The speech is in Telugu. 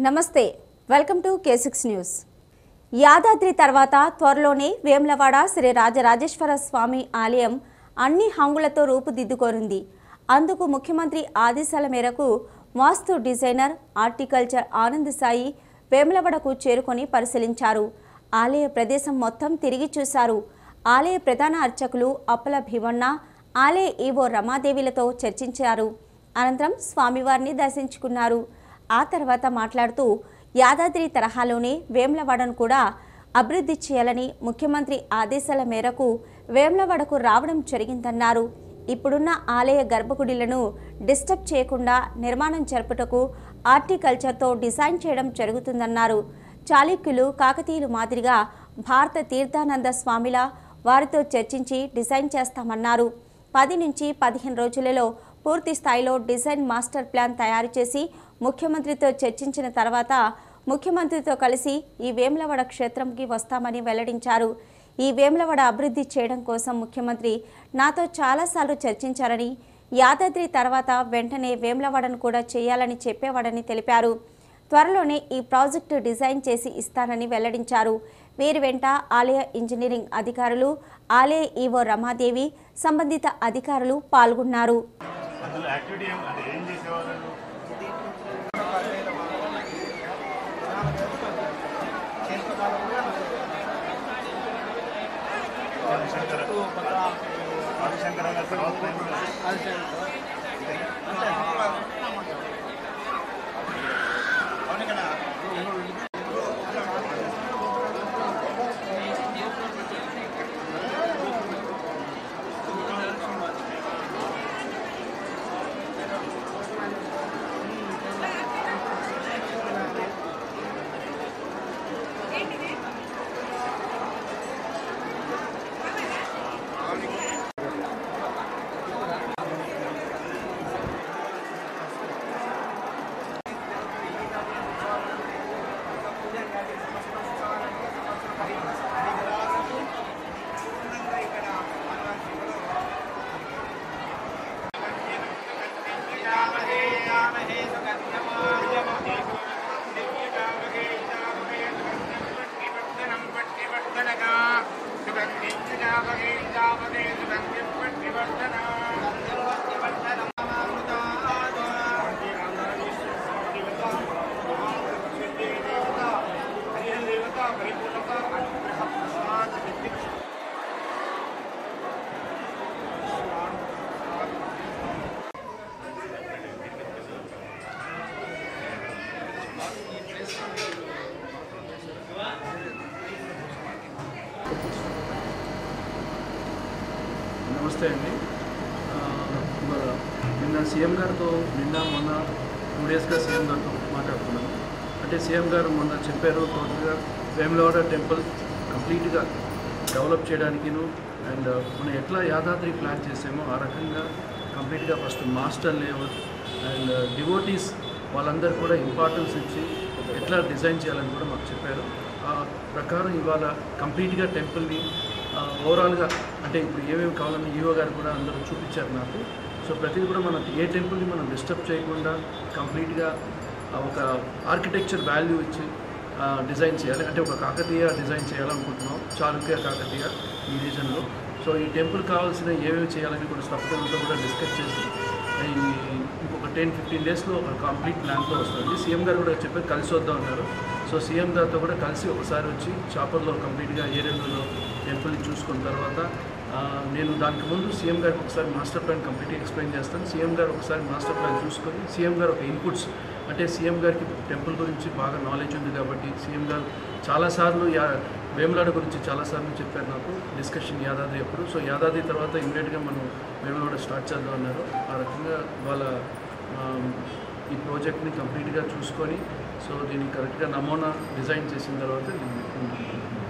నమస్తే welcome to K six news Yadadri తర్వాత త్వరలోనే వేములవాడ శ్రీ రాజరాజేశ్వర స్వామి ఆలయం అన్ని హంగులతో రూపుదిద్దుకోనుంది అందుకు ముఖ్యమంత్రి ఆదేశాల మేరకు వాస్తు డిజైనర్ హార్టికల్చర్ ఆనంద్ సాయి వేములవాడకు చేరుకొని పరిశీలించారు ఆలయ ప్రదేశం మొత్తం తిరిగి చూశారు ఆలయ ప్రధాన అర్చకులు అప్పల భీమన్న ఆలయ ఈవో రమాదేవిలతో చర్చించారు అనంతరం స్వామివారిని దర్శించుకున్నారు ఆ తర్వాత మాట్లాడుతూ యాదాద్రి తరహాలోనే వేమ్లవాడను కూడా అభివృద్ధి చేయాలని ముఖ్యమంత్రి ఆదేశాల మేరకు వేమ్లవాడకు రావడం జరిగిందన్నారు ఇప్పుడున్న ఆలయ గర్భగుడిలను డిస్టర్బ్ చేయకుండా నిర్మాణం జరుపుటకు హార్టికల్చర్తో డిజైన్ చేయడం జరుగుతుందన్నారు చాళుక్యులు కాకతీయులు మాదిరిగా భారత తీర్థానంద స్వామిల వారితో చర్చించి డిజైన్ చేస్తామన్నారు పది నుంచి పదిహేను రోజులలో పూర్తి స్థాయిలో డిజైన్ మాస్టర్ ప్లాన్ తయారు చేసి ముఖ్యమంత్రితో చర్చించిన తర్వాత ముఖ్యమంత్రితో కలిసి ఈ వేములవాడ క్షేత్రంకి వస్తామని వెల్లడించారు ఈ వేములవాడ అభివృద్ధి చేయడం కోసం ముఖ్యమంత్రి నాతో చాలాసార్లు చర్చించారని యాదాద్రి తర్వాత వెంటనే వేములవాడను కూడా చేయాలని చెప్పేవాడని తెలిపారు త్వరలోనే ఈ ప్రాజెక్టు డిజైన్ చేసి ఇస్తానని వెల్లడించారు వీరి వెంట ఆలయ ఇంజనీరింగ్ అధికారులు ఆలయ ఈవో రమాదేవి సంబంధిత అధికారులు పాల్గొన్నారు అందులో యాక్టివిటీ ఏం అంటే ఏం చేసేవారు ఆదిశంకర ఆదిశంకర గారి తర్వాత టైంలో నమస్తే అండి ఆ, మన నిన్న సీఎం గారితో నిన్న మొన్న టూ డేస్గా సీఎం గారితో మాట్లాడుతున్నాను అంటే సీఎం గారు మొన్న చెప్పారు టోటల్గా వేములవాడ టెంపుల్ కంప్లీట్గా డెవలప్ చేయడానికిను అండ్ మనం ఎట్లా యాదాద్రి ప్లాన్ చేసామో ఆ రకంగా కంప్లీట్గా first master layout and devotees వాళ్ళందరూ కూడా ఇంపార్టెన్స్ ఇచ్చి ఎట్లా డిజైన్ చేయాలని కూడా మాకు చెప్పారు ఆ ప్రకారం ఇవాళ కంప్లీట్గా టెంపుల్ని ఓవరాల్గా అంటే ఇప్పుడు ఏమేమి కావాలని ఈవో గారు కూడా అందరూ చూపించారు నాకు సో ప్రతిదీ కూడా మనం ఏ టెంపుల్ని మనం డిస్టర్బ్ చేయకుండా కంప్లీట్గా ఒక ఆర్కిటెక్చర్ వాల్యూ ఇచ్చి ఆ, డిజైన్ చేయాలి అంటే ఒక కాకతీయ డిజైన్ చేయాలనుకుంటున్నాం చాళుక్య కాకతీయ ఈ రీజన్లో సో ఈ టెంపుల్ కావాల్సిన ఏమేమి చేయాలని కూడా స్థపతులతో కూడా డిస్కస్ చేసి ఈ ఇంకొక టెన్ ఫిఫ్టీన్ డేస్లో ఒక కంప్లీట్ ప్లాన్తో వస్తుంది సీఎం గారు కూడా చెప్పారు కలిసి వద్దాం అన్నారు సో సీఎం గారితో కూడా కలిసి ఒకసారి వచ్చి చాపర్లో కంప్లీట్గా ఏరియాలో టెంపుల్ని చూసుకున్న తర్వాత ఆ, నేను దానికి ముందు సీఎం గారికి ఒకసారి మాస్టర్ ప్లాన్ కంప్లీట్గా ఎక్స్ప్లెయిన్ చేస్తాను సీఎం గారు ఒకసారి మాస్టర్ ప్లాన్ చూసుకొని సీఎం గారు ఒక ఇన్పుట్స్ అంటే సీఎం గారికి టెంపుల్ గురించి బాగా నాలెడ్జ్ ఉంది కాబట్టి సీఎం గారు చాలాసార్లు యా వేములాడ గురించి చాలాసార్లు చెప్పారు నాకు డిస్కషన్ యాదాద్రి అప్పుడు సో యాదాద్రి తర్వాత ఇమీడియట్గా మనం వేములాడ స్టార్ట్ చేద్దాం అన్నారు ఆ రకంగా వాళ్ళ ఆ, ఈ ప్రాజెక్ట్ని కంప్లీట్గా చూసుకొని సో దీన్ని కరెక్ట్గా నమూనా డిజైన్ చేసిన తర్వాత దీన్ని